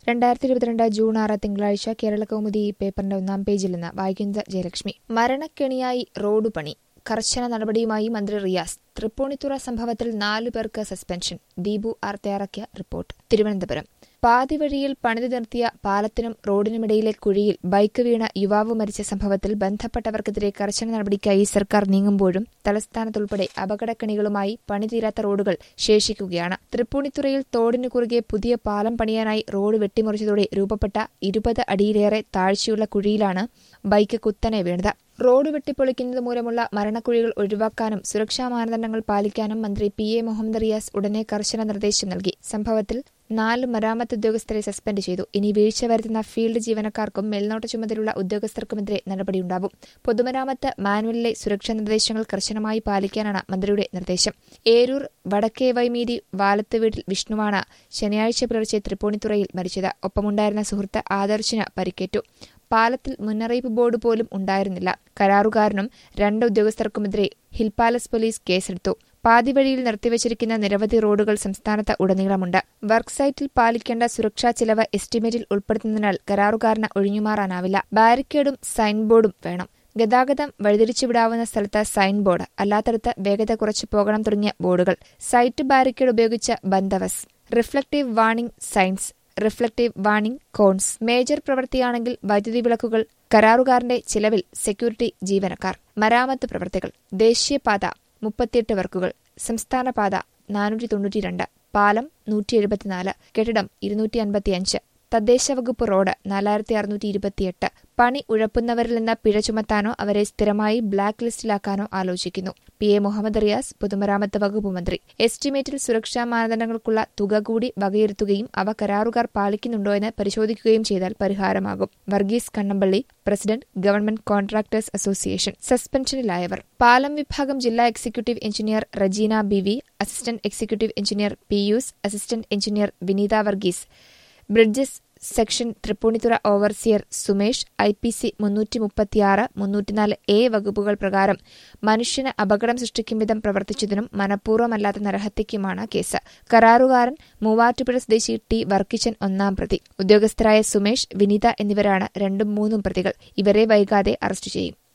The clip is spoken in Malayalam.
രണ്ടായിരത്തി ഇരുപത്തിരണ്ട് ജൂൺ ആറ് തിങ്കളാഴ്ച കേരള കൗമുദി പേപ്പറിന്റെ ഒന്നാം പേജിൽ നിന്ന് വായിക്കുന്നത് ജയലക്ഷ്മി മരണക്കെണിയായി റോഡ് പണി കർശന നടപടിയുമായി മന്ത്രി റിയാസ് തൃപ്പൂണിത്തുറ സംഭവത്തിൽ നാലു പേർക്ക് സസ്പെൻഷൻ ദീപു ആർ തയ്യാറാക്കിയ റിപ്പോർട്ട് തിരുവനന്തപുരം പാതിവഴിയിൽ പണിതു നിർത്തിയ പാലത്തിനും റോഡിനുമിടയിലെ കുഴിയിൽ ബൈക്ക് വീണ യുവാവ് മരിച്ച സംഭവത്തിൽ ബന്ധപ്പെട്ടവർക്കെതിരെ കർശന നടപടിക്കായി സർക്കാർ നീങ്ങുമ്പോഴും തലസ്ഥാനത്തുൾപ്പെടെ അപകടക്കണികളുമായി പണിതീരാത്ത റോഡുകൾ ശേഷിക്കുകയാണ് തൃപ്പൂണിത്തുറയിൽ തോടിനു കുറുകെ പുതിയ പാലം പണിയാനായി റോഡ് വെട്ടിമുറിച്ചതോടെ രൂപപ്പെട്ട ഇരുപത് അടിയിലേറെ താഴ്ചയുള്ള കുഴിയിലാണ് ബൈക്ക് കുത്തനെ വീണത് റോഡ് വെട്ടിപ്പൊളിക്കുന്നത് മൂലമുള്ള മരണക്കുഴികൾ ഒഴിവാക്കാനും സുരക്ഷാ മാനദണ്ഡങ്ങൾ പാലിക്കാനും മന്ത്രി പി എ മുഹമ്മദ് റിയാസ് ഉടനെ കർശന നിർദ്ദേശം നൽകി സംഭവത്തിൽ നാല് മരാമത്ത് ഉദ്യോഗസ്ഥരെ സസ്പെൻഡ് ചെയ്തു ഇനി വീഴ്ച വരുത്തുന്ന ഫീൽഡ് ജീവനക്കാർക്കും മേൽനോട്ട ചുമതലയുള്ള ഉദ്യോഗസ്ഥർക്കുമെതിരെ നടപടിയുണ്ടാവും പൊതുമരാമത്ത് മാനുവലിലെ സുരക്ഷാ നിർദ്ദേശങ്ങൾ കർശനമായി പാലിക്കാനാണ് മന്ത്രിയുടെ നിർദ്ദേശം ഏരൂർ വടക്കേ വൈമീതി വാലത്ത് വീട്ടിൽ വിഷ്ണുവാണ് ശനിയാഴ്ച പുലർച്ചെ തൃപ്പൂണിത്തുറയിൽ മരിച്ചത് ഒപ്പമുണ്ടായിരുന്ന സുഹൃത്ത് ആദർശിന് പരിക്കേറ്റു പാലത്തിൽ മുന്നറിയിപ്പ് ബോർഡ് പോലും ഉണ്ടായിരുന്നില്ല കരാറുകാരനും രണ്ട് ഉദ്യോഗസ്ഥർക്കുമെതിരെ ഹിൽ പാലസ് പോലീസ് കേസെടുത്തു പാതിവഴിയിൽ നിർത്തിവച്ചിരിക്കുന്ന നിരവധി റോഡുകൾ സംസ്ഥാനത്ത് ഉടനീളമുണ്ട് വർക്ക് സൈറ്റിൽ പാലിക്കേണ്ട സുരക്ഷാ ചിലവ് എസ്റ്റിമേറ്റിൽ ഉൾപ്പെടുത്തുന്നതിനാൽ കരാറുകാരന് ഒഴിഞ്ഞുമാറാനാവില്ല ബാരിക്കേഡും സൈൻ ബോർഡും വേണം ഗതാഗതം വഴിതിരിച്ചുവിടാവുന്ന സ്ഥലത്ത് സൈൻ ബോർഡ് അല്ലാത്തടത്ത് വേഗത കുറച്ചു പോകണം തുടങ്ങിയ ബോർഡുകൾ സൈറ്റ് ബാരിക്കേഡ് ഉപയോഗിച്ച് ബന്ദവസ് reflective warning signs reflective warning cones major പ്രവൃത്തിയാണെങ്കിൽ വൈദ്യുതി വിളക്കുകൾ കരാറുകാരന്റെ ചിലവിൽ സെക്യൂരിറ്റി ജീവനക്കാർ മരാമത്ത് പ്രവൃത്തികൾ ദേശീയപാത മുപ്പത്തിയെട്ട് വർക്കുകൾ സംസ്ഥാന പാത നാനൂറ്റി തൊണ്ണൂറ്റിരണ്ട് പാലം നൂറ്റി എഴുപത്തിനാല് കെട്ടിടം ഇരുന്നൂറ്റി അൻപത്തിയഞ്ച് തദ്ദേശ വകുപ്പ് റോഡ് നാലായിരത്തി അറുന്നൂറ്റി ഇരുപത്തിയെട്ട് പണി ഉഴപ്പുന്നവരിൽ നിന്ന് പിഴ ചുമത്താനോ അവരെ സ്ഥിരമായി ബ്ലാക്ക് ലിസ്റ്റിലാക്കാനോ ആലോചിക്കുന്നു പി എ മുഹമ്മദ് റിയാസ് പൊതുമരാമത്ത് വകുപ്പ് മന്ത്രി എസ്റ്റിമേറ്റിൽ സുരക്ഷാ മാനദണ്ഡങ്ങൾക്കുള്ള തുക കൂടി വകയിരുത്തുകയും അവ കരാറുകാർ പാലിക്കുന്നുണ്ടോ എന്ന് പരിശോധിക്കുകയും ചെയ്താൽ പരിഹാരമാകും Varghese Kannampally president government contractors association സസ്പെൻഷനിലായവർ പാലം വിഭാഗം ജില്ലാ executive engineer Rajeena B V assistant executive engineer Pius assistant engineer Vineetha Varghese bridges section Thrippunithura overseer Sumesh I P C മുന്നൂറ്റി മുപ്പത്തിയാറ് മുന്നൂറ്റിനാല് എ വകുപ്പുകൾ പ്രകാരം മനുഷ്യന് അപകടം സൃഷ്ടിക്കും വിധം പ്രവർത്തിച്ചതിനും മനഃപൂർവ്വമല്ലാത്ത നരഹത്യയ്ക്കുമാണ് കേസ് കരാറുകാരൻ മൂവാറ്റുപുഴ സ്വദേശി ടി വർക്കിച്ചൻ ഒന്നാം പ്രതി ഉദ്യോഗസ്ഥരായ സുമേഷ് വിനീത എന്നിവരാണ് രണ്ടും മൂന്നും പ്രതികൾ ഇവരെ വൈകാതെ അറസ്റ്റ് ചെയ്യും